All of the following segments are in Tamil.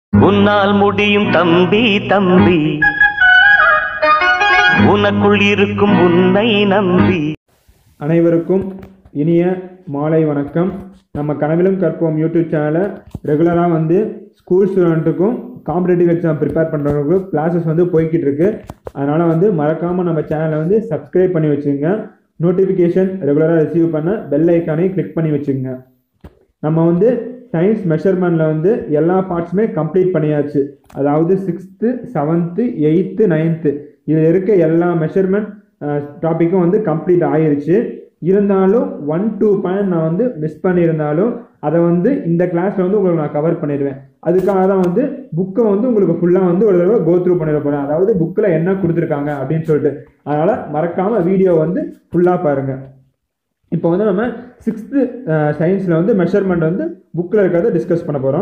உன்னால் முடியும் தம்பி தம்பி உனக்குள் இருக்கும் உன்னை நம்பி அனைவருக்கும் இனிய மாலை வணக்கம் நம்ம கனவிலும் கற்போம் யூடியூப் சேனலை ரெகுலராக வந்து ஸ்கூல் ஸ்டூடெண்ட்டுக்கும் காம்படேட்டிவ் எக்ஸாம் ப்ரிப்பேர் பண்ணுறவங்களுக்கும் கிளாஸஸ் வந்து போய்கிட்டு இருக்கு அதனால் வந்து மறக்காமல் நம்ம சேனலை வந்து சப்ஸ்கிரைப் பண்ணி வச்சுங்க நோட்டிஃபிகேஷன் ரெகுலராக ரிசீவ் பண்ண பெல் ஐக்கானையும் கிளிக் பண்ணி வச்சுங்க நம்ம வந்து சயின்ஸ் மெஷர்மெண்ட்டில் வந்து எல்லா பார்ட்ஸுமே கம்ப்ளீட் பண்ணியாச்சு அதாவது சிக்ஸ்த்து செவன்த்து எயித்து நைன்த்து இதில் இருக்க எல்லா மெஷர்மெண்ட் டாப்பிக்கும் வந்து கம்ப்ளீட் ஆயிருச்சு இருந்தாலும் ஒன் டூ பாயிண்ட் நான் வந்து மிஸ் பண்ணியிருந்தாலும் அதை வந்து இந்த கிளாஸில் வந்து உங்களுக்கு நான் கவர் பண்ணிடுவேன் அதுக்காக தான் வந்து புக்கை வந்து உங்களுக்கு ஃபுல்லாக வந்து ஒரு தடவை கோ த்ரூ பண்ணிட போகிறேன் அதாவது புக்கில் என்ன கொடுத்துருக்காங்க அப்படின்னு சொல்லிட்டு அதனால் மறக்காமல் வீடியோ வந்து ஃபுல்லாக பாருங்கள் இப்போ வந்து நம்ம சிக்ஸ்த்து சயின்ஸில் வந்து மெஷர்மெண்ட் வந்து புக்கில் இருக்கிறத டிஸ்கஸ் பண்ண போகிறோம்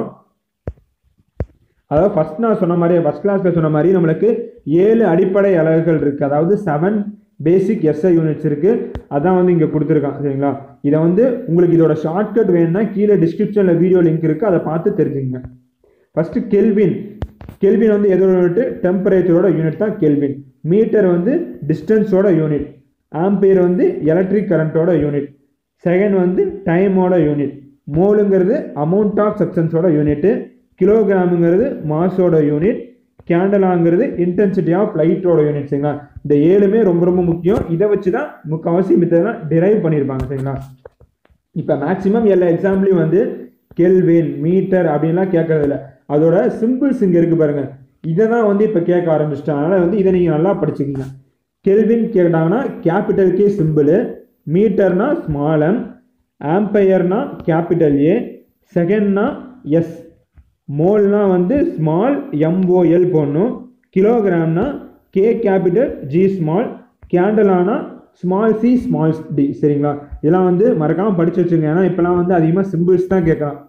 அதாவது ஃபர்ஸ்ட் நான் சொன்ன மாதிரி ஃபர்ஸ்ட் கிளாஸில் சொன்ன மாதிரி நம்மளுக்கு ஏழு அடிப்படை அலகுகள் இருக்குது அதாவது செவன் பேசிக் எஸ்ஐ யூனிட்ஸ் இருக்குது அதான் வந்து இங்கே கொடுத்துருக்கான் சரிங்களா இதை வந்து உங்களுக்கு இதோட ஷார்ட்கட் வேணும்னா கீழே டிஸ்கிரிப்ஷனில் வீடியோ லிங்க் இருக்குது அதை பார்த்து தெரிஞ்சுங்க ஃபஸ்ட்டு கெல்வின் கெல்வின் வந்து எதோட யூனிட் டெம்பரேச்சரோட யூனிட் தான் கெல்வின் மீட்டர் வந்து டிஸ்டன்ஸோட யூனிட் ஆம்பியர் வந்து எலக்ட்ரிக் கரண்ட்டோட யூனிட் செகண்ட் வந்து டைமோட யூனிட் மோலுங்கிறது அமௌண்ட் ஆஃப் சப்ஸ்டன்ஸோட யூனிட்டு கிலோகிராமுங்கிறது மாஸோட யூனிட் கேண்டலாங்கிறது இன்டென்சிட்டி ஆஃப் லைட்டோட யூனிட் சரிங்களா இந்த ஏழுமே ரொம்ப ரொம்ப முக்கியம் இதை வச்சு தான் முக்கால்வாசி மித்ததெல்லாம் டிரைவ் பண்ணியிருப்பாங்க சரிங்களா இப்போ மேக்ஸிமம் எல்லா எக்ஸாம்லேயும் வந்து கெல்வின் மீட்டர் அப்படின்லாம் கேட்கறது இல்ல அதோட சிம்பிள்ஸ் இங்கே இருக்குது பாருங்க இதை தான் வந்து இப்போ கேட்க ஆரம்பிச்சிட்டாங்க அதனால் வந்து இதை நீங்கள் நல்லா படிச்சுக்கோங்க கெல்வின் கேட்டாங்கன்னா கேபிட்டல் கே சிம்பிள் மீட்டர்னா ஸ்மால் எம் ஆம்பையர்னா கேபிட்டல் ஏ செகண்ட்னா எஸ் மோல்னா வந்து ஸ்மால் எம்ஓஎல் போடணும் கிலோகிராம்னா கே கேபிட்டல் ஜி ஸ்மால் கேண்டலானா ஸ்மால் சி ஸ்மால் டி சரிங்களா இதெல்லாம் வந்து மறக்காமல் படிச்சு வச்சுங்க ஏன்னா இப்போலாம் வந்து அதிகமாக சிம்பிள்ஸ் தான் கேட்கலாம்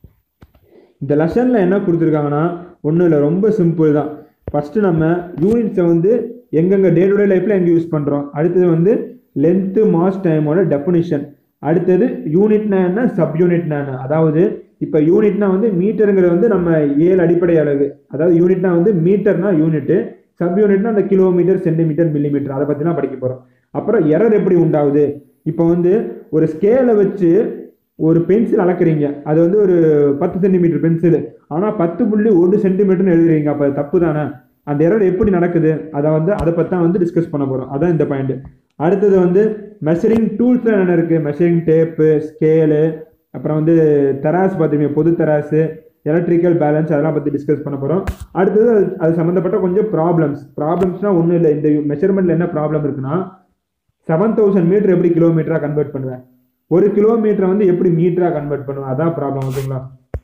இந்த லெசனில் என்ன கொடுத்துருக்காங்கன்னா ஒன்றும் இல்லை ரொம்ப சிம்பிள் தான் ஃபஸ்ட்டு நம்ம யூனிட்ஸை வந்து எங்கெங்கே டே டு டே லைஃப்பில் எங்கே யூஸ் பண்ணுறோம் அடுத்தது வந்து லென்த்து மாஸ் டைமோட டெஃபினிஷன் அடுத்தது யூனிட்னா என்ன சப் யூனிட்னா என்ன அதாவது இப்போ யூனிட்னா வந்து மீட்டருங்கிறது வந்து நம்ம ஏழு அடிப்படை அலகு அதாவது யூனிட்னா வந்து மீட்டர்னா யூனிட்டு சப் யூனிட்னா அந்த கிலோமீட்டர் சென்டிமீட்டர் மில்லிமீட்டர் அதை பற்றிலாம் படிக்க போகிறோம் அப்புறம் எரர் எப்படி உண்டாகுது இப்போ வந்து ஒரு ஸ்கேலை வச்சு ஒரு பென்சில் அளக்குறீங்க அது வந்து ஒரு பத்து சென்டிமீட்டர் பென்சில் ஆனால் பத்து புள்ளி ஒரு சென்டிமீட்டர்னு எழுதுறீங்க அப்போ அது தப்பு தானே அந்த எரர் எப்படி நடக்குது அதை வந்து அதை பற்றி தான் வந்து டிஸ்கஸ் பண்ண போகிறோம் அதான் இந்த பாயிண்ட் அடுத்தது வந்து மெஷரிங் டூல்ஸ்லாம் என்னென்ன இருக்குது மெஷரிங் டேப்பு ஸ்கேலு அப்புறம் வந்து தெராஸ் பார்த்துருப்பீங்க பொது தெராஸு எலக்ட்ரிக்கல் பேலன்ஸ் அதெல்லாம் பற்றி டிஸ்கஸ் பண்ண போகிறோம் அடுத்தது அது அது சம்மந்தப்பட்ட கொஞ்சம் ப்ராப்ளம்ஸ் ப்ராப்ளம்ஸ்னால் ஒன்றும் இல்லை இந்த மெஷர்மெண்ட்டில் என்ன ப்ராப்ளம் இருக்குன்னா செவன் தௌசண்ட் மீட்டர் எப்படி கிலோமீட்டராக கன்வெர்ட் பண்ணுவேன் ஒரு கிலோமீட்டரை வந்து எப்படி மீட்டராக கன்வெர்ட் பண்ணுவேன் அதான் ப்ராப்ளம் ஓகேங்களா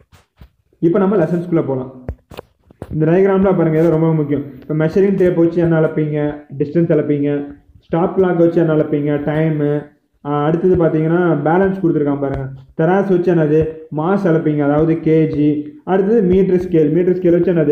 இப்போ நம்ம லெசன்ஸ்குள்ளே போகலாம் இந்த டயக்ராம்லாம் பாருங்கள் இது ரொம்ப முக்கியம் இப்போ மெஷரிங் டேப் வச்சு என்ன அளப்பீங்க டிஸ்டன்ஸ் அளப்பீங்க ஸ்டாப் கிளாக் வச்சு என்ன அளப்பீங்க டைமு அடுத்தது பார்த்தீங்கன்னா பேலன்ஸ் கொடுத்துருக்கான் பாருங்க தெராஸ் வச்சு என்னது மாஸ் அளப்பீங்க அதாவது கேஜி அடுத்தது மீட்டர் ஸ்கேல் மீட்டர் ஸ்கேல் வச்சு என்னது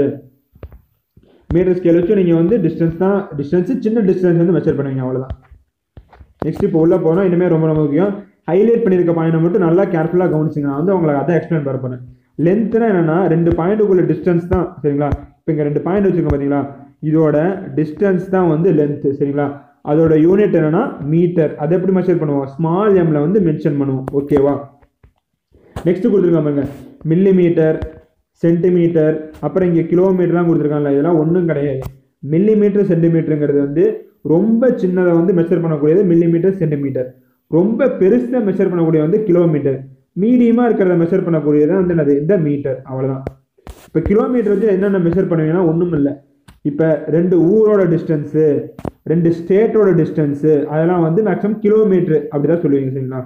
மீட்டர் ஸ்கேல் வச்சு நீங்கள் வந்து டிஸ்டன்ஸ் தான் டிஸ்டன்ஸு சின்ன டிஸ்டன்ஸ் வந்து மெஷர் பண்ணுவீங்க அவ்வளோதான் நெக்ஸ்ட் இப்போ உள்ளே போனோம் இனிமேல் ரொம்ப ரொம்ப முக்கியம் ஹைலைட் பண்ணியிருக்க பாயிண்ட் மட்டும் நல்லா கேர்ஃபுல்லாக கவனிச்சிங்க நான் வந்து உங்களுக்கு அதை எக்ஸ்பிளைன் பண்ண போகிறேன் லென்த்னா என்னென்னா ரெண்டு பாயிண்ட்டுக்குள்ள டிஸ்டன்ஸ் தான் சரிங்களா இப்போ இங்கே ரெண்டு பாயிண்ட் வச்சுருக்கோம் பார்த்தீங்களா இதோட டிஸ்டன்ஸ் தான் வந்து லென்த்து சரிங்களா அதோட யூனிட் என்னன்னா மீட்டர் அதை எப்படி மெஷர் பண்ணுவோம் ஸ்மால் எம்ல வந்து மென்ஷன் பண்ணுவோம் ஓகேவா நெக்ஸ்ட் கொடுத்துருக்காங்க பாருங்க மில்லி மீட்டர் சென்டிமீட்டர் அப்புறம் இங்கே கிலோமீட்டர்லாம் கொடுத்துருக்காங்கல்ல இதெல்லாம் ஒன்றும் கிடையாது மில்லி மீட்டர் சென்டிமீட்டருங்கிறது வந்து ரொம்ப சின்னதை வந்து மெஷர் பண்ணக்கூடியது மில்லி மீட்டர் சென்டிமீட்டர் ரொம்ப பெருசாக மெஷர் பண்ணக்கூடிய வந்து கிலோமீட்டர் மீடியமாக இருக்கிறத மெஷர் பண்ணக்கூடியது வந்து என்னது இந்த மீட்டர் அவ்வளோதான் இப்போ கிலோமீட்டர் வச்சு என்னென்ன மெஷர் பண்ணுவீங்கன்னா ஒன்றும் இல்லை இப்போ ரெண்டு ஊரோட டிஸ்டன்ஸு ரெண்டு ஸ்டேட்டோட டிஸ்டன்ஸு அதெல்லாம் வந்து மேக்ஸிமம் கிலோமீட்ரு அப்படி தான் சொல்லுவீங்க சரிங்களா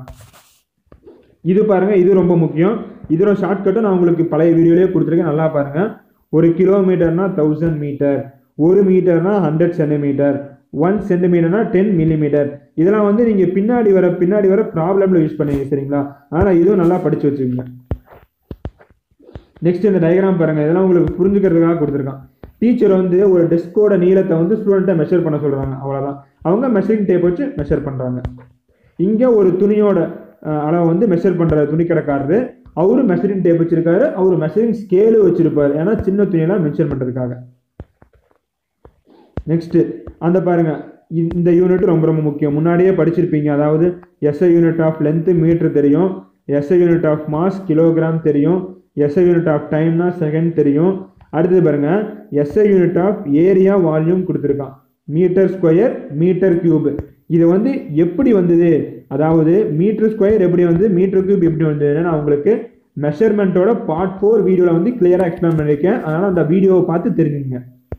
இது பாருங்க இது ரொம்ப முக்கியம் இதோட ஷார்ட்கட்டும் நான் உங்களுக்கு பழைய வீடியோலேயே கொடுத்துருக்கேன் நல்லா பாருங்க ஒரு கிலோமீட்டர்னா தௌசண்ட் மீட்டர் ஒரு மீட்டர்னா ஹண்ட்ரட் சென்டிமீட்டர் ஒன் சென்டிமீட்டர்னா டென் மில்லிமீட்டர் இதெல்லாம் வந்து நீங்கள் பின்னாடி வர பின்னாடி வர ப்ராப்ளமில் யூஸ் பண்ணுவீங்க சரிங்களா அதனால் இதுவும் நல்லா படித்து வச்சுக்கோங்க நெக்ஸ்ட் இந்த டயக்ராம் பாருங்க இதெல்லாம் உங்களுக்கு புரிஞ்சுக்கிறதுக்காக கொடுத்துருக்கான் டீச்சர் வந்து ஒரு டெஸ்கோட நீளத்தை வந்து ஸ்டூடெண்ட்டை மெஷர் பண்ண சொல்கிறாங்க அவ்வளோதான் அவங்க மெஷரிங் டேப் வச்சு மெஷர் பண்ணுறாங்க இங்கே ஒரு துணியோட அஹ், அளவை வந்து மெஷர் பண்ணுற துணிக்கடைக்காரரு அவரு மெஷரிங் டேப் வச்சிருக்காரு அவரு மெஷரிங் ஸ்கேலு வச்சிருப்பாரு ஏன்னா சின்ன துணியெல்லாம் மென்ஷன் பண்ணுறதுக்காக நெக்ஸ்ட் அந்த பாருங்க இந்த- இந்த யூனிட் ரொம்ப ரொம்ப முக்கியம் முன்னாடியே படிச்சிருப்பீங்க அதாவது SI unit of length metre தெரியும் SI unit of mass kilogram தெரியும் எஸ்ஐ யூனிட் ஆஃப் டைம்னா செகண்ட் தெரியும் அடுத்தது பாருங்க SI unit of area volume கொடுத்துருக்கான் மீட்டர் ஸ்கொயர் மீட்டர் கியூப் இது வந்து எப்படி வந்தது அதாவது மீட்டர் ஸ்கொயர் எப்படி வந்து மீட்டர் கியூப் எப்படி வந்ததுன்னு நான் உங்களுக்கு மெஷர்மெண்ட்டோட பார்ட் ஃபோர் வீடியோவில் வந்து கிளியராக எக்ஸ்பிளைன் பண்ணியிருக்கேன் அதனால் அந்த வீடியோவை பார்த்து தெரிஞ்சுங்க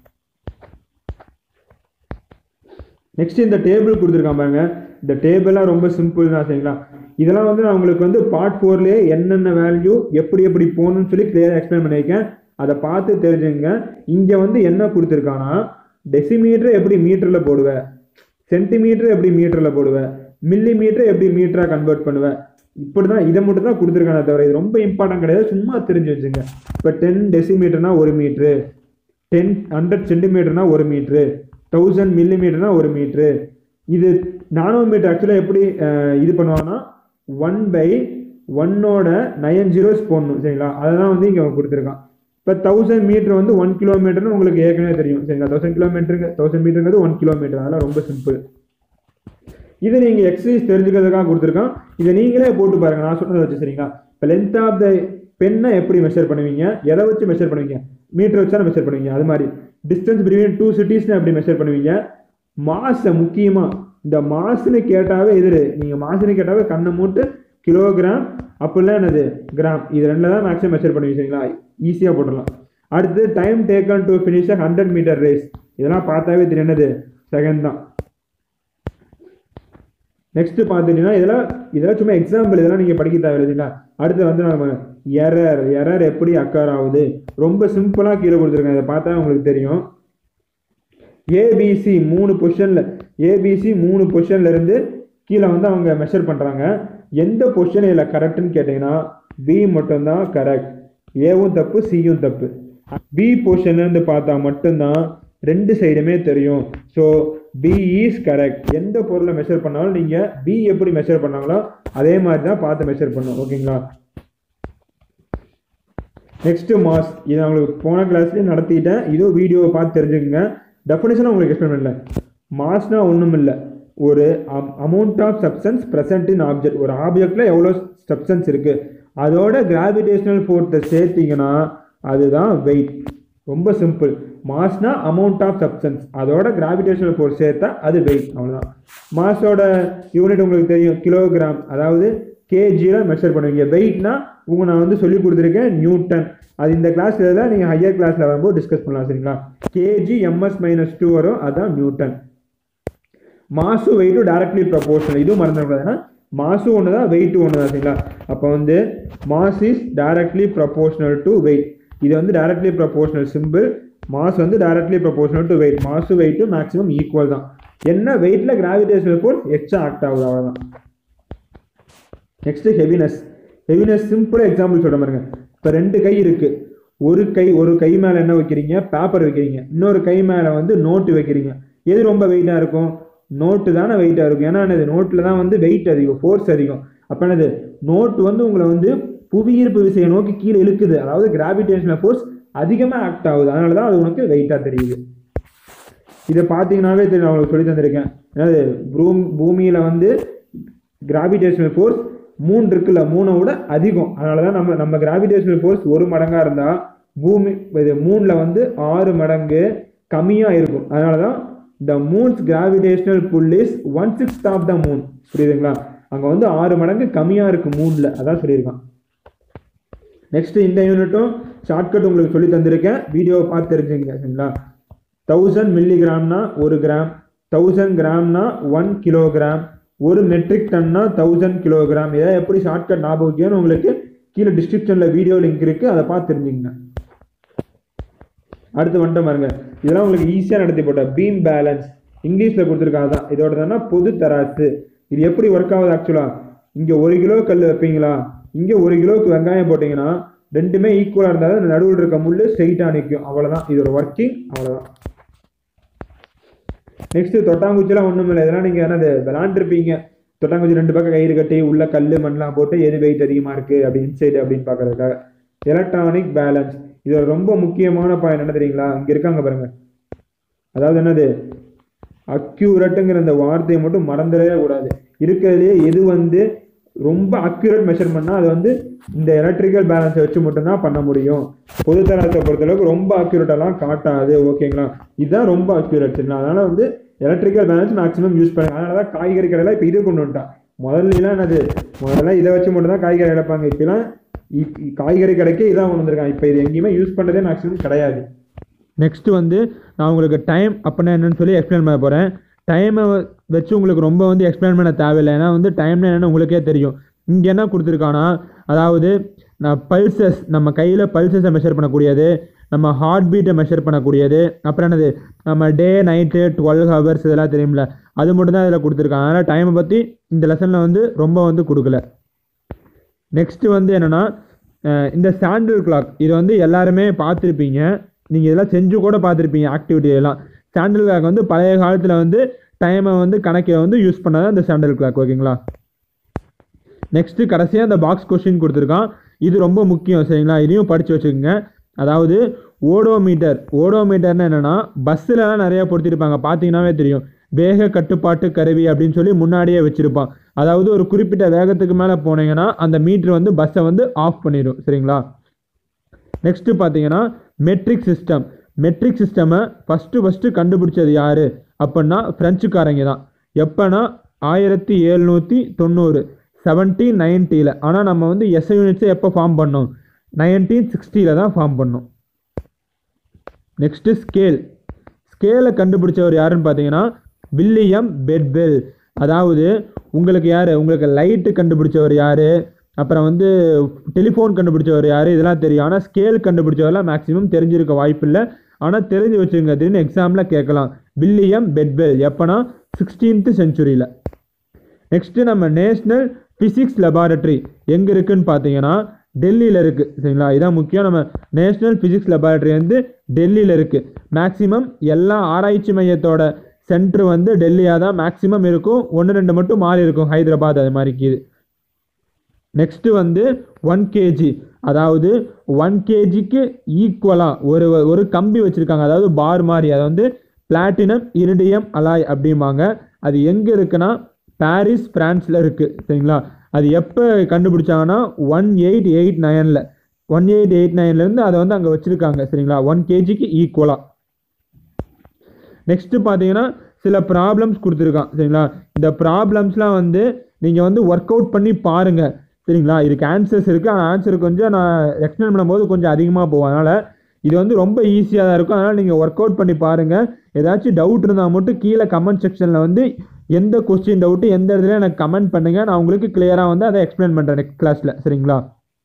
நெக்ஸ்ட் இந்த டேபிள் கொடுத்துருக்கான் பாருங்க இந்த டேபிளாக ரொம்ப சிம்பிள் தான் சரிங்களா இதெல்லாம் வந்து நான் உங்களுக்கு வந்து பார்ட் ஃபோர்லேயே என்னென்ன வேல்யூ எப்படி எப்படி போகணும்னு சொல்லி கிளியராக எக்ஸ்பிளைன் பண்ணியிருக்கேன் அதை பார்த்து தெரிஞ்சுங்க இங்கே வந்து என்ன கொடுத்துருக்கான்னா டெசிமீட்டர் எப்படி மீட்டரில் போடுவேன் சென்டிமீட்டர் எப்படி மீட்டரில் போடுவேன் மில்லி மீட்டர் எப்படி மீட்டராக கன்வெர்ட் பண்ணுவேன் இப்படி தான் இதை மட்டும் தான் கொடுத்துருக்கானே தவிர இது ரொம்ப இம்பார்ட்டன்ட் கிடையாது சும்மா தெரிஞ்சு வச்சுங்க இப்போ டென் டெசிமீட்டர்னா ஒரு மீட்ரு டென் ஹண்ட்ரட் சென்டிமீட்டர்னா ஒரு மீட்ரு தௌசண்ட் மில்லிமீட்டர்னா ஒரு மீட்ரு இது நானோமீட்டர் ஆக்சுவலாக எப்படி அஹ், இது பண்ணுவாங்கன்னா ஒன் பை ஒன்னோட நயன் ஜீரோஸ் போடணும் சரிங்களா அதெல்லாம் வந்து இங்கே கொடுத்துருக்கான் இப்போ தௌசண்ட் மீட்டர் வந்து ஒன் கிலோமீட்டர்னு உங்களுக்கு ஏற்கனவே தெரியும் சரிங்களா தௌசண்ட் கிலோமீட்டருக்கு தௌசண்ட் மீட்டருங்கிறது ஒன் கிலோமீட்டர் அதெல்லாம் ரொம்ப சிம்பிள் இது நீங்கள் எக்ஸசைஸ் தெரிஞ்சுக்கிறதுக்காக கொடுத்துருக்கான் இதை நீங்களே போட்டு பாருங்க நான் சொன்னதை வச்சு சரிங்களா இப்போ லென்த் ஆஃப் த பெண்ணை எப்படி மெஷர் பண்ணுவீங்க எதை வச்சு மெஷர் பண்ணுவீங்க மீட்டர் வச்சு தான் மெஷர் பண்ணுவீங்க அது மாதிரி டிஸ்டன்ஸ் பிட்வீன் டூ சிட்டிஸ்னு எப்படி மெஷர் பண்ணுவீங்க மாசை முக்கியமாக இந்த மாசுன்னு கேட்டாவே எதிரு நீங்கள் மாசுன்னு கேட்டாவே கண்ணை மூட்டு கிலோகிராம் அப்படிலாம் என்னது கிராம் இது ரெண்டில் தான் மேக்ஸிமம் மெஷர் பண்ணுவீங்க சரிங்களா ஈஸியாக போட்டுடலாம் அடுத்து time taken to finish a hundred metre race இதெல்லாம் பார்த்தாவே தெரியும் என்னது செகண்ட் தான் நெக்ஸ்ட் பார்த்துட்டீங்கன்னா இதெல்லாம் இதெல்லாம் சும்மா எக்ஸாம்பிள் இதெல்லாம் நீங்கள் படிக்க தேவையில்லை சரிங்களா அடுத்து வந்து நம்ம எரர் எரர் எப்படி அக்கர் ஆகுது ரொம்ப சிம்பிளாக கீழே கொடுத்துருக்கேன் இதை பார்த்தா உங்களுக்கு தெரியும் ஏபிசி மூணு பொசிஷனில் ஏபிசி மூணு பொசிஷன்ல இருந்து கீழே வந்து அவங்க மெஷர் பண்ணுறாங்க எந்த பொசிஷன் இதில் கரெக்டுன்னு கேட்டிங்கன்னா பி மட்டும்தான் கரெக்ட் ஏவும் தப்பு சியும் தப்பு பி பொசிஷன்லேருந்து பார்த்தா மட்டும்தான் ரெண்டு சைடுமே தெரியும் ஸோ பி இஸ் கரெக்ட் எந்த பொருளை மெஷர் பண்ணாலும் நீங்கள் பி எப்படி மெஷர் பண்ணாங்களோ அதே மாதிரி தான் பார்த்து மெஷர் பண்ணணும் ஓகேங்களா நெக்ஸ்ட் மாஸ் இது நான் உங்களுக்கு போன கிளாஸ்லேயே நடத்திட்டேன் இதோ வீடியோவை பார்த்து தெரிஞ்சுக்கங்க டெஃபினேஷனாக உங்களுக்கு எக்ஸ்பிளைன் பண்ணல மாஸ்னா ஒன்றும் இல்லை ஒரு amount of substance present in object ஒரு ஆப்ஜெக்டில் எவ்வளோ சப்ஸ்டன்ஸ் இருக்குது அதோட கிராவிடேஷனல் ஃபோர்ஸை சேர்த்தீங்கன்னா அதுதான் வெயிட் ரொம்ப சிம்பிள் மாஸ்னா அமௌண்ட் ஆஃப் சப்ஸ்டன்ஸ் அதோட கிராவிடேஷனல் ஃபோர்ஸ் சேர்த்தா அது வெயிட் அவ்வளோதான் மாஸோட யூனிட் உங்களுக்கு தெரியும் கிலோகிராம் அதாவது கேஜியில் மெஷர் பண்ணுவீங்க வெயிட்னா உங்க நான் வந்து சொல்லி கொடுத்துருக்கேன் நியூட்டன் அது இந்த கிளாஸில் தான் நீங்கள் ஹையர் கிளாஸில் வரும்போது டிஸ்கஸ் பண்ணலாம் சரிங்களா கேஜி எம்எஸ் மைனஸ் டூ வரும் அதான் நியூட்டன் மாசு வெயிட்டும் டைரக்ட்லி ப்ரப்போர்ஷனல் இதுவும் மறந்துடக்கூடாதுன்னா மாசு ஒன்று தான் வெயிட்டும் ஒன்று தான் சரிங்களா அப்போ வந்து mass is directly proportional to weight இது வந்து டைரக்ட்லி ப்ரப்போர்ஷனல் சிம்பிள் மாஸ் வந்து directly proportional to weight mass வெயிட்டும் மேக்ஸிமம் ஈக்குவல் தான் என்ன வெயிட்டில் கிராவிடேஷனல் ஃபோர்ஸ் எக்ஸ்ட்ரா ஆக்ட் ஆகுது அவ்வளோதான் நெக்ஸ்ட் ஹெவினஸ் ஹெவினஸ் சிம்பிளாக எக்ஸாம்பிள் சொல்ற பாருங்க இப்போ ரெண்டு கை இருக்கு ஒரு கை ஒரு கை மேலே என்ன வைக்கிறீங்க பேப்பர் வைக்கிறீங்க இன்னொரு கை மேலே வந்து நோட்டு வைக்கிறீங்க எது ரொம்ப வெயிட்டாக இருக்கும் நோட்டு தானே வெயிட்டாக இருக்கும் ஏன்னா என்னது நோட்டில் தான் வந்து வெயிட் அதிகம் ஃபோர்ஸ் அதிகம் அப்போ என்னது நோட்டு வந்து உங்களை வந்து புவியீர்ப்பு விசையை நோக்கி கீழே இழுக்குது அதாவது கிராவிடேஷனல் ஃபோர்ஸ் அதிகமாக ஆக்ட் ஆகுது அதனால தான் அது உனக்கு வெயிட்டாக தெரியுது இதை பார்த்தீங்கன்னாவே தெரியும் நான் உங்களுக்கு சொல்லி தந்திருக்கேன் என்னது பூம் பூமியில் வந்து கிராவிடேஷனல் ஃபோர்ஸ் மூணு இருக்குல்ல மூணை விட அதிகம் அதனால தான் நம்ம நம்ம கிராவிடேஷனல் ஃபோர்ஸ் ஒரு மடங்காக இருந்தால் பூமி இது மூணில் வந்து ஆறு மடங்கு கம்மியாக இருக்கும் அதனால தான் the moon's gravitational pull is one sixth of the moon புரியுதுங்களா அங்கே வந்து ஆறு மடங்கு கம்மியாக இருக்குது மூணில் அதான் சொல்லியிருக்கான் நெக்ஸ்ட் இந்த யூனிட்டும் ஷார்ட்கட் உங்களுக்கு சொல்லி தந்திருக்கேன் வீடியோவை பார்த்து தெரிஞ்சுங்க சரிங்களா தௌசண்ட் மில்லிகிராம்னா ஒரு கிராம் தௌசண்ட் கிராம்னா ஒன் கிலோகிராம் ஒரு மெட்ரிக் டன்னா தௌசண்ட் கிலோகிராம் இதை எப்படி ஷார்ட்கட் ஞாபகம் வைக்கணும்னு உங்களுக்கு கீழே டிஸ்கிரிப்ஷனில் வீடியோ லிங்க் இருக்குது அதை பார்த்து தெரிஞ்சுங்க அடுத்து வந்துட்டு பாருங்க இதெல்லாம் உங்களுக்கு ஈஸியாக நடத்தி போட்ட பீம் பேலன்ஸ் இங்கிலீஷில் கொடுத்துருக்காங்க தான் இதோட தானே பொது தராசு இது எப்படி ஒர்க் ஆகுது ஆக்சுவலாக இங்கே ஒரு கிலோ கல் வைப்பீங்களா இங்கே ஒரு கிலோவுக்கு வெங்காயம் போட்டிங்கன்னா ரெண்டுமே ஈக்குவலாக இருந்தாலும் நடுவில் இருக்க முள்ளு ஸ்ட்ரெயிட்டாக நிற்கும் அவ்வளோதான் இதோட ஒர்க்கிங் அவ்வளோதான் நெக்ஸ்ட் தொட்டாங்குச்சிலாம் ஒன்றும் இல்லை இதெல்லாம் நீங்கள் என்னது விளாண்டுருப்பீங்க தொட்டாங்குச்சி ரெண்டு பக்கம் கயிறு கட்டி உள்ள கல் மண்ணெலாம் போட்டு எது வெயிட் அதிகமாக இருக்குது அப்படி இன்சைடு அப்படின்னு பார்க்கறதுக்காக எலக்ட்ரானிக் பேலன்ஸ் இது ஒரு ரொம்ப முக்கியமான பாயிண்ட் என்ன தெரியுங்களா இங்கே இருக்காங்க பாருங்க அதாவது என்னது அக்யூரட்டுங்கிற இந்த வார்த்தையை மட்டும் மறந்துடவே கூடாது இருக்கிறதுலே எது வந்து ரொம்ப அக்யூரேட் மெஷர்மெண்ட்னா அது வந்து இந்த எலக்ட்ரிக்கல் பேலன்ஸை வச்சு மட்டும்தான் பண்ண முடியும் பொதுத்தரத்தை பொறுத்தளவுக்கு ரொம்ப அக்யூரேட்டெல்லாம் காட்டாது ஓகேங்களா இதுதான் ரொம்ப அக்யூரேட் சரிங்களா அதனால வந்து எலக்ட்ரிக்கல் பேலன்ஸ் மேக்ஸிமம் யூஸ் பண்ணுங்க அதனால தான் காய்கறி கடையில் இப்போ இது கொண்டு வந்துட்டான் முதல்லாம் என்னது முதல்ல இதை வச்சு மட்டும் தான் காய்கறி இழப்பாங்க இப்போலாம் காய்கறி கடைக்கே இதான் கொண்டு வந்திருக்காங்க இப்போ இது எங்கேயுமே யூஸ் பண்ணுறதே மேக்ஸிமம் கிடையாது நெக்ஸ்ட் வந்து நான் உங்களுக்கு டைம் அப்படின்னா என்னன்னு சொல்லி எக்ஸ்பிளைன் பண்ண போகிறேன் டைமை வச்சு உங்களுக்கு ரொம்ப வந்து எக்ஸ்பிளைன் பண்ண தேவையில்லை ஏன்னா வந்து டைம்னா என்னன்னு உங்களுக்கே தெரியும் இங்கே என்ன கொடுத்துருக்கானா அதாவது நான் பல்சஸ் நம்ம கையில் பல்சஸை மெஷர் பண்ணக்கூடியது நம்ம ஹார்ட் பீட்டை மெஷர் பண்ணக்கூடியது அப்புறம் என்னது நம்ம டே நைட்டு டுவெல் ஹவர்ஸ் இதெல்லாம் தெரியும்ல அது மட்டும் தான் இதில் கொடுத்துருக்காங்க அதனால் டைமை பற்றி இந்த லெசனில் வந்து ரொம்ப வந்து கொடுக்கல நெக்ஸ்ட் வந்து என்னென்னா இந்த சாண்டில் கிளாக் இது வந்து எல்லாருமே பார்த்துருப்பீங்க நீங்கள் இதெல்லாம் செஞ்சு கூட பார்த்துருப்பீங்க ஆக்டிவிட்டி எல்லாம் சாண்டில் கிளாக் வந்து பழைய காலத்தில் வந்து டைமை வந்து கணக்கை வந்து யூஸ் பண்ணாத அந்த சாண்டில் கிளாக் ஓகேங்களா நெக்ஸ்ட்டு கடைசியாக இந்த பாக்ஸ் கொஸ்டின் கொடுத்துருக்கான் இது ரொம்ப முக்கியம் சரிங்களா இதையும் படித்து வச்சுக்கோங்க அதாவது ஓடோமீட்டர் ஓடோமீட்டர்னு என்னென்னா பஸ்ஸிலலாம் நிறையா பொருத்திருப்பாங்க பார்த்தீங்கன்னாவே தெரியும் வேக கட்டுப்பாட்டு கருவி அப்படின்னு சொல்லி முன்னாடியே வச்சுருப்பான் அதாவது ஒரு குறிப்பிட்ட வேகத்துக்கு மேலே போனீங்கன்னா அந்த மீட்ரு வந்து பஸ்ஸை வந்து ஆஃப் பண்ணிடும் சரிங்களா நெக்ஸ்ட்டு பார்த்தீங்கன்னா மெட்ரிக் சிஸ்டம் மெட்ரிக் சிஸ்டமை ஃபஸ்ட்டு ஃபஸ்ட்டு கண்டுபிடிச்சது யார் அப்படின்னா ஃப்ரெஞ்சுக்காரங்க தான் எப்போனா ஆயிரத்தி எழுநூற்றி தொண்ணூறு செவன்டீன் நைன்ட்டியில் ஆனால் நம்ம வந்து எஸ்ஐ யூனிட்ஸை எப்போ ஃபார்ம் பண்ணோம் நைன்டீன் சிக்ஸ்டியில் தான் ஃபார்ம் பண்ணோம் நெக்ஸ்ட்டு ஸ்கேல் ஸ்கேலை கண்டுபிடிச்சவர் யாருன்னு பார்த்தீங்கன்னா வில்லியம் பெட்பெல் அதாவது உங்களுக்கு யார் உங்களுக்கு லைட்டு கண்டுபிடிச்சவர் யார் அப்புறம் வந்து டெலிஃபோன் கண்டுபிடிச்சவர் யார் இதெல்லாம் தெரியும் ஆனால் ஸ்கேல் கண்டுபிடிச்சவரெல்லாம் மேக்ஸிமம் தெரிஞ்சிருக்க வாய்ப்பில்லை ஆனால் தெரிஞ்சு வச்சுருங்க திடீர்னு எக்ஸாமில் கேட்கலாம் வில்லியம் பெட்பெல் எப்போனா சிக்ஸ்டீன்த்து செஞ்சுரியில் நெக்ஸ்ட்டு நம்ம நேஷ்னல் ஃபிசிக்ஸ் லெபார்ட்டரி எங்கே இருக்குன்னு பார்த்தீங்கன்னா டெல்லியில் இருக்குது சரிங்களா இதான் முக்கியம் நம்ம நேஷ்னல் ஃபிசிக்ஸ் லெபார்ட்டரி வந்து டெல்லியில் இருக்குது மேக்ஸிமம் எல்லா ஆராய்ச்சி மையத்தோட சென்டர் வந்து டெல்லியாக தான் மேக்ஸிமம் இருக்கும் ஒன்று ரெண்டு மட்டும் மாறி இருக்கும் ஹைதராபாத் அது மாதிரிக்கு இது நெக்ஸ்ட்டு வந்து ஒன் கேஜி அதாவது ஒன் கேஜிக்கு ஈக்குவலாக ஒரு ஒரு கம்பி வச்சுருக்காங்க அதாவது பார் மாதிரி அதை வந்து பிளாட்டினம் இரிடியம் அலாய் அப்படிம்பாங்க அது எங்கே இருக்குன்னா பாரிஸ் ஃப்ரான்ஸில் இருக்குது சரிங்களா அது எப்போ கண்டுபிடிச்சாங்கன்னா ஒன் எயிட் எயிட் நைனில் ஒன் எயிட் எயிட் நைன்லேருந்து அதை வந்து அங்கே வச்சுருக்காங்க சரிங்களா ஒன் கேஜிக்கு ஈக்குவலாக நெக்ஸ்ட்டு பார்த்தீங்கன்னா சில ப்ராப்ளம்ஸ் கொடுத்துருக்கான் சரிங்களா இந்த ப்ராப்ளம்ஸ்லாம் வந்து நீங்கள் வந்து ஒர்க் அவுட் பண்ணி பாருங்கள் சரிங்களா இதுக்கு ஆன்சர்ஸ் இருக்குது ஆனால் ஆன்சர் கொஞ்சம் நான் எக்ஸ்பிளைன் பண்ணும்போது கொஞ்சம் அதிகமாக போகும் அதனால் இது வந்து ரொம்ப ஈஸியாக தான் இருக்கும் அதனால் நீங்கள் ஒர்க் அவுட் பண்ணி பாருங்கள் ஏதாச்சும் டவுட் இருந்தால் மட்டும் கீழே கமெண்ட் செக்ஷனில் வந்து எந்த கொஸ்டின் டவுட்டு எந்த இடத்துல எனக்கு கமெண்ட் பண்ணுங்கள் நான் உங்களுக்கு கிளியராக வந்து அதை எக்ஸ்பிளைன் பண்ணுறேன் நெக்ஸ்ட் கிளாஸில் சரிங்களா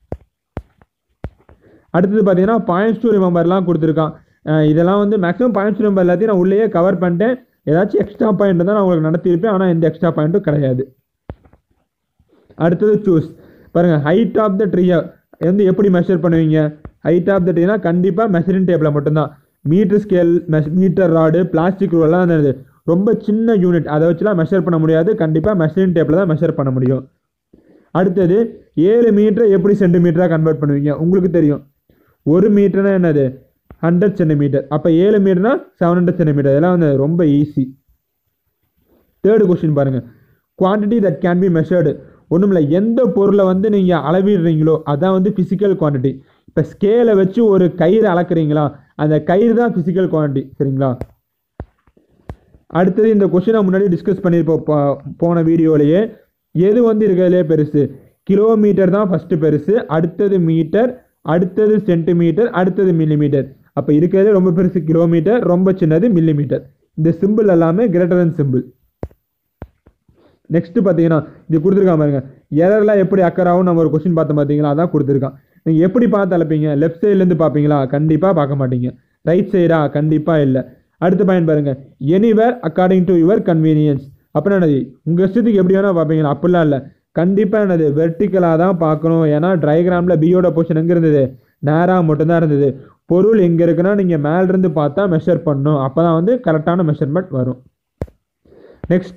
அடுத்தது பார்த்தீங்கன்னா பாயிண்ட்ஸ் டு ரிமெம்பர்லாம் கொடுத்துருக்கான் அஹ் இதெல்லாம் வந்து மேக்ஸிமம் பாயிண்ட்ஸ் டு ரிமெம்பர் எல்லாத்தையும் நான் உள்ளேயே கவர் பண்ணிட்டேன் ஏதாச்சும் எக்ஸ்ட்ரா பாயிண்ட் தான் நான் உங்களுக்கு நடத்தியிருப்பேன் ஆனால் எந்த எக்ஸ்ட்ரா பாயிண்ட்டும் கிடையாது அடுத்தது சூஸ் பாருங்கள் ஹைட் ஆஃப் த ட்ரீயை வந்து எப்படி மெஷர் பண்ணுவீங்க ஹைட் ஆஃப் த ட்ரீனா கண்டிப்பாக மெஷரிங் டேப்பில் மட்டும்தான் மீட்டர் ஸ்கேல் மெஷ் மீட்டர் ராடு பிளாஸ்டிக் ரூலெலாம் அந்த ரொம்ப சின்ன யூனிட் அதை வச்சுலாம் மெஷர் பண்ண முடியாது கண்டிப்பாக மெஷரிங் டேப்பில் தான் மெஷர் பண்ண முடியும் அடுத்தது ஏழு மீட்டரை எப்படி சென்டிமீட்டராக கன்வெர்ட் பண்ணுவீங்க உங்களுக்கு தெரியும் ஒரு மீட்டர்னா என்னது ஹண்ட்ரட் சென்டிமீட்டர் அப்போ ஏழு மீட்டர்னா செவன் ஹண்ட்ரட் சென்டிமீட்டர் இதெல்லாம் வந்து ரொம்ப ஈஸி தேர்டு கொஸ்டின் பாருங்கள் quantity that can be measured ஒன்றும் இல்லை எந்த பொருளை வந்து நீங்கள் அளவிடுறீங்களோ அதான் வந்து ஃபிசிக்கல் குவான்டிட்டி இப்போ ஸ்கேலை வச்சு ஒரு கயிறு அளக்குறீங்களா அந்த கயிறு தான் ஃபிசிக்கல் குவான்டிட்டி சரிங்களா அடுத்தது இந்த கொஷினை முன்னாடி டிஸ்கஸ் பண்ணியிருப்போம் போ- போன வீடியோலேயே எது வந்து இருக்கிறதுலே பெருசு கிலோமீட்டர் தான் ஃபஸ்ட்டு பெருசு அடுத்தது மீட்டர் அடுத்தது சென்டிமீட்டர் அடுத்தது மில்லிமீட்டர் அப்போ இருக்கிறதே ரொம்ப பெருசு கிலோமீட்டர் ரொம்ப சின்னது மில்லிமீட்டர் இந்த சிம்பிள் எல்லாமே கிரேட்டர் than சிம்பிள் நெக்ஸ்ட் பார்த்தீங்கன்னா இது கொடுத்துருக்கான் பாருங்க எரர்லாம் எப்படி அக்கர் ஆகும் நம்ம ஒரு கொஸ்டின் பார்த்தோம் பார்த்தீங்களா அதான் கொடுத்துருக்கான் நீங்கள் எப்படி பார்த்து அழைப்பீங்க லெஃப்ட் சைட்லேருந்து பார்ப்பீங்களா கண்டிப்பாக பார்க்க மாட்டீங்க ரைட் சைடா கண்டிப்பாக இல்லை அடுத்த பாயிண்ட் பாருங்க anywhere according to your convenience அப்படின்னா என்னது உங்கள் இஷ்டத்துக்கு எப்படி வேணால் பார்ப்பீங்களா அப்படிலாம் இல்லை கண்டிப்பாக என்னது வெர்டிக்கலாக தான் பார்க்கணும் ஏன்னா ட்ரைகிராமில் பியோட பொசிஷன் எங்கே இருந்தது நேராக மட்டும்தான் இருந்தது பொருள் எங்கே இருக்குன்னா நீங்கள் மேலிருந்து பார்த்தா மெஷர் பண்ணணும் அப்போ தான் வந்து கரெக்டான மெஷர்மெண்ட் வரும் next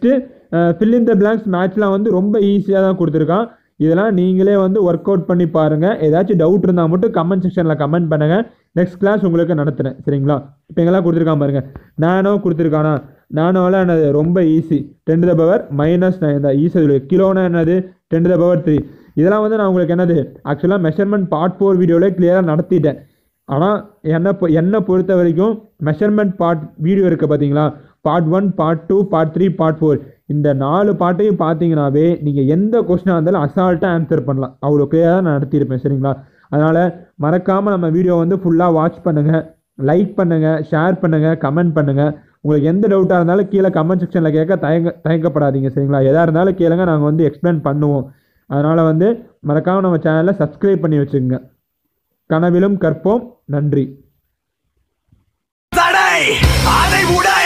fill in the blanks மேட்ச்லாம் வந்து ரொம்ப ஈஸியாக தான் கொடுத்துருக்கான் இதெல்லாம் நீங்களே வந்து ஒர்க் அவுட் பண்ணி பாருங்கள் ஏதாச்சும் டவுட் இருந்தால் மட்டும் கமெண்ட் செக்ஷனில் கமெண்ட் பண்ணுங்கள் நெக்ஸ்ட் கிளாஸ் உங்களுக்கு நடத்துகிறேன் சரிங்களா இப்போ எங்கெல்லாம் கொடுத்துருக்கான் பாருங்கள் நானோ கொடுத்துருக்கானா நானோவில் என்னது ரொம்ப easy ten the power minus nine தான் ஈஸி கிலோனா என்னது டென் த பவர் த்ரீ இதெல்லாம் வந்து நான் உங்களுக்கு என்னது ஆக்சுவலாக மெஷர்மெண்ட் பார்ட் ஃபோர் வீடியோவில் கிளியராக நடத்திட்டேன் ஆனால் என்னை பொ- என்னை பொறுத்த வரைக்கும் மெஷர்மெண்ட் பார்ட் வீடியோ இருக்குது பார்த்தீங்களா part one part two part three part four இந்த நாலு பார்ட்டையும் பார்த்தீங்கன்னாவே நீங்கள் எந்த கொஸ்டினாக இருந்தாலும் அசால்ட்டாக ஆன்சர் பண்ணலாம் அவ்வளோ கிளியராக நான் நடத்தியிருப்பேன் சரிங்களா அதனால் மறக்காமல் நம்ம வீடியோ வந்து ஃபுல்லாக வாட்ச் பண்ணுங்கள் லைக் பண்ணுங்கள் ஷேர் பண்ணுங்கள் கமெண்ட் பண்ணுங்கள் உங்களுக்கு எந்த டவுட்டாக இருந்தாலும் கீழே கமெண்ட் செக்ஷனில் கேட்க தயங்க தயக்கப்படாதீங்க சரிங்களா எதாக இருந்தாலும் கேளுங்க நாங்கள் வந்து எக்ஸ்பிளைன் பண்ணுவோம் அதனால் வந்து மறக்காமல் நம்ம சேனலை சப்ஸ்கிரைப் பண்ணி வச்சுக்கோங்க கனவிலும் கற்போம் நன்றி தடை அதை உடை